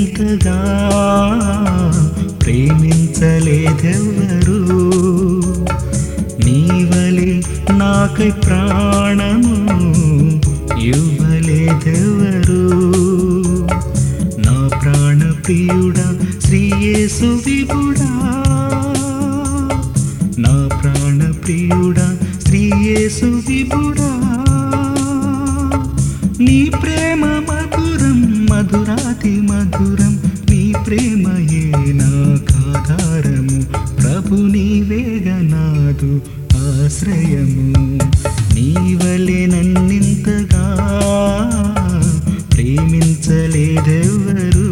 నన్నింతగా ప్రేమించలేదెవరు నీవలే నాకై ప్రాణము ఇవ్వలేదెవరు నా ప్రాణ ప్రియుడా శ్రీయేసు విభుడా నా ప్రాణ ప్రియుడా శ్రీయేసు విభుడా నీ ప్రేమ మధురం మధురాతి మధురం నీ ప్రేమయే నాకాధారము ప్రభు నీవేగనాదు ఆశ్రయము నీవలే నన్నింతగా ప్రేమించలేదెవరు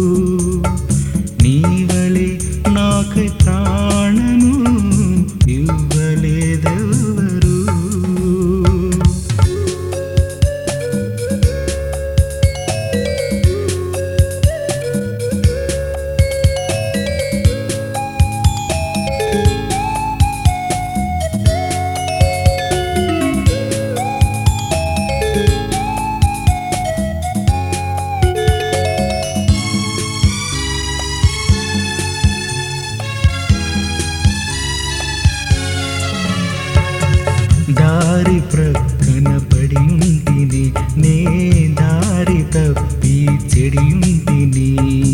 నీవలే నాకు ప్రాణము ఇవ్వలేదెవరు దారి ప్రక్కన పడి ఉంటిని నే దారి తప్పి చెడి ఉంటిని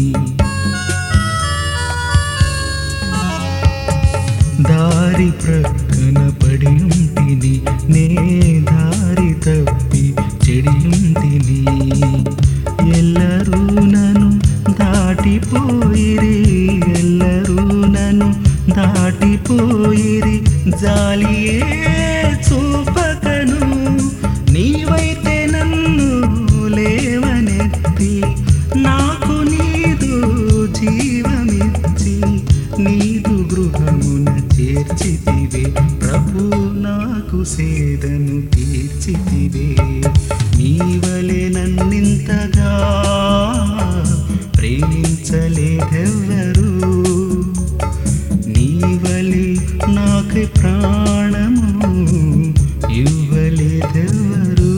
దారి ప్రక్కన పడి ఉంటిని నే దారి తప్పి చెడి ఉంటిని ఎల్లరూ నన్ను దాటిపోయిరి ఎల్లరూ నన్ను దాటిపోయిరి జాలియే చూపకను నీవైతే నన్ను లేవనెత్తి నాకు నీదు జీవమిచ్చి నీదు గృహమున చేర్చితివే ప్రభు నాకు సేదను తీర్చితివే నీవలే నన్నింతగా ప్రేమించలేదెవ్వరు నీవలే నాకు ప్రాణము ఇవ్వలేదెవరు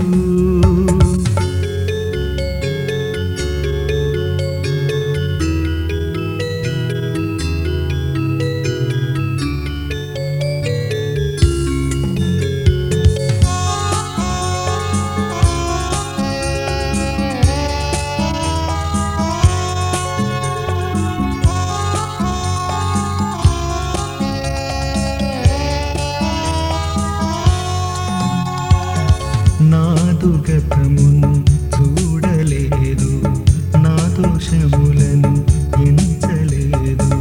నాదు గతమును చూడలేదు నా దోషములను ఎంచలేదు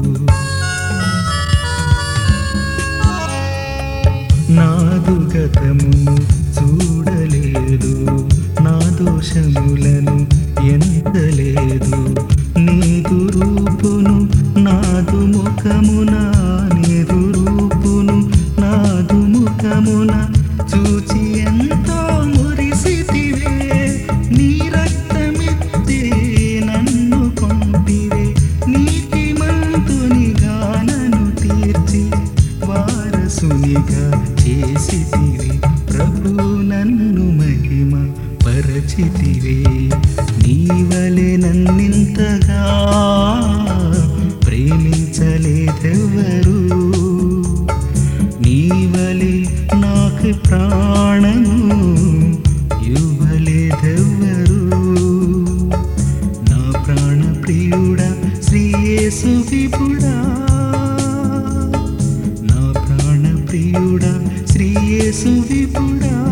నాదు గతమును చూడలేదు నా దోషములను ఎంతలేదు నీదు రూపును నాదు ముఖమున నీదు రూపును నాదు ముఖమున చూచి ఎంతో మురిసితివే నీ రక్తమిత్తి నన్ను కొంటివే నీతి మంతునిగా నన్ను తీర్చి వారసునిగా చేసితివే ప్రభు నన్ను మహిమ పరచితివే నీవలే నన్నింతగా ప్రేమించలేదెవరు నీవలే నాకు ప్రాణము ఇవ్వలేదెవరు నా ప్రాణ ప్రియుడా శ్రీయేసు విపుడా నా ప్రాణ ప్రియుడా శ్రీయేసు విపుడా